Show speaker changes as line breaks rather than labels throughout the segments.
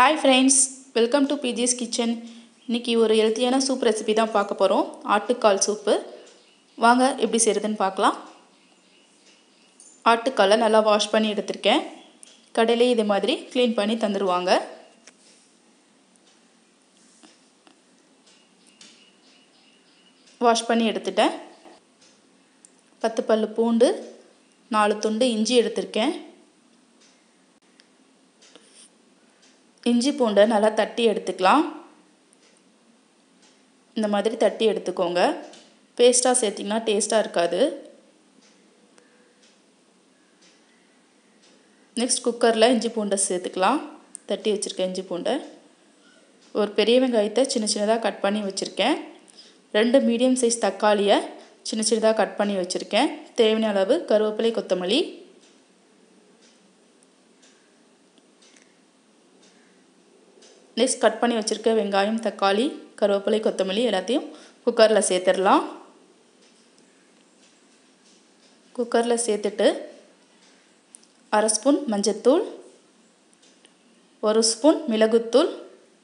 hi friends welcome to BGS kitchen இன்றைக்கி ஒரு ஹெல்த்தியான சூப் ரெசிபி தான் பார்க்க போகிறோம் ஆட்டுக்கால் சூப்பு வாங்க எப்படி செய்கிறதுன்னு பார்க்கலாம் ஆட்டுக்காலை நல்லா வாஷ் பண்ணி எடுத்திருக்கேன் கடையிலே இதே மாதிரி க்ளீன் பண்ணி தந்துடுவாங்க வாஷ் பண்ணி எடுத்துட்டேன் பத்து பல் பூண்டு நாலு துண்டு இஞ்சி எடுத்திருக்கேன் இஞ்சி பூண்டை நல்லா தட்டி எடுத்துக்கலாம் இந்த மாதிரி தட்டி எடுத்துக்கோங்க பேஸ்ட்டாக சேர்த்திங்கன்னா டேஸ்ட்டாக இருக்காது நெக்ஸ்ட் குக்கரில் இஞ்சி பூண்டை சேர்த்துக்கலாம் தட்டி வச்சுருக்கேன் இஞ்சி பூண்டை ஒரு பெரிய வெங்காயத்தை சின்ன சின்னதாக கட் பண்ணி வச்சுருக்கேன் ரெண்டு மீடியம் சைஸ் தக்காளியை சின்ன சின்னதாக கட் பண்ணி வச்சுருக்கேன் தேவையான அளவு கருவேப்பிலை கொத்தமல்லி நெக்ஸ்ட் கட் பண்ணி வச்சுருக்க வெங்காயம் தக்காளி கருவேப்பிலை கொத்தமல்லி எல்லாத்தையும் குக்கரில் சேர்த்துடலாம் குக்கரில் சேர்த்துட்டு அரை ஸ்பூன் மஞ்சத்தூள் ஒரு ஸ்பூன் மிளகுத்தூள்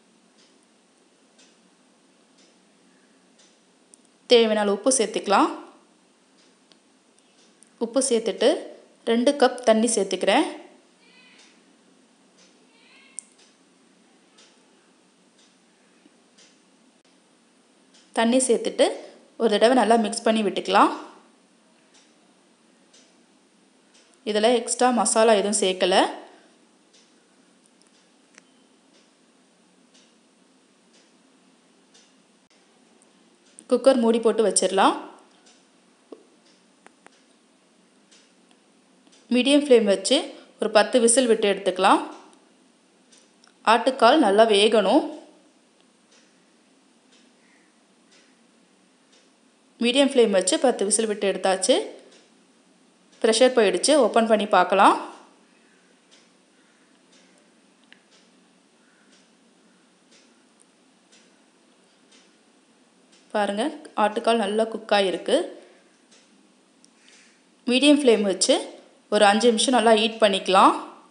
தேவையான உப்பு சேர்த்துக்கலாம் உப்பு சேர்த்துட்டு ரெண்டு கப் தண்ணி சேர்த்துக்கிறேன் தண்ணி சேர்த்துட்டு ஒரு தடவை நல்லா மிக்ஸ் பண்ணி விட்டுக்கலாம் இதில் எக்ஸ்ட்ரா மசாலா எதுவும் சேர்க்கலை குக்கர் மூடி போட்டு வச்சிடலாம் மீடியம் ஃப்ளேம் வச்சு ஒரு பத்து விசில் விட்டு எடுத்துக்கலாம் ஆட்டுக்கால் நல்லா வேகணும் மீடியம் ஃப்ளேம் வச்சு பத்து விசில் விட்டு எடுத்தாச்சு ப்ரெஷர் போயிடுச்சு ஓப்பன் பண்ணி பார்க்கலாம் பாருங்கள் ஆட்டுக்கால் நல்லா குக்காக இருக்குது மீடியம் ஃப்ளேம் வச்சு ஒரு அஞ்சு நிமிஷம் நல்லா ஹீட் பண்ணிக்கலாம்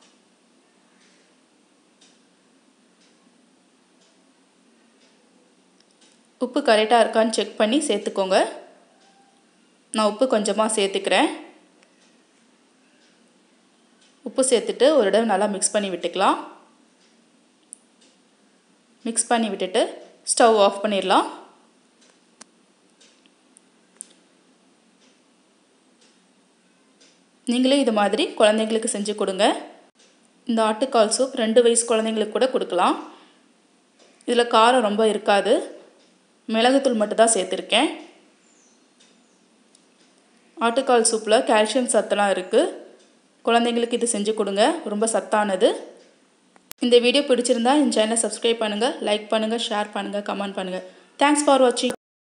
உப்பு கரெக்டாக இருக்கான்னு செக் பண்ணி சேர்த்துக்கோங்க நான் உப்பு கொஞ்சமாக சேர்த்துக்கிறேன் உப்பு சேர்த்துட்டு ஒரு இடம் நல்லா மிக்ஸ் பண்ணி விட்டுக்கலாம் மிக்ஸ் பண்ணி விட்டுட்டு ஸ்டவ் ஆஃப் பண்ணிடலாம் நீங்களே இது மாதிரி குழந்தைங்களுக்கு செஞ்சு கொடுங்க இந்த ஆட்டுக்கால் சூப் ரெண்டு வயசு குழந்தைங்களுக்கு கூட கொடுக்கலாம் இதில் காரம் ரொம்ப இருக்காது மிளகுத்தூள் மட்டும்தான் சேர்த்துருக்கேன் ஆட்டுக்கால் சூப்பில் கால்சியம் சத்தெல்லாம் இருக்குது குழந்தைங்களுக்கு இது செஞ்சு கொடுங்க ரொம்ப சத்தானது இந்த வீடியோ பிடிச்சிருந்தா என் சேனலை சப்ஸ்கிரைப் பண்ணுங்கள் லைக் பண்ணுங்கள் ஷேர் பண்ணுங்கள் கமெண்ட் பண்ணுங்கள் தேங்க்ஸ் ஃபார் வாட்சிங்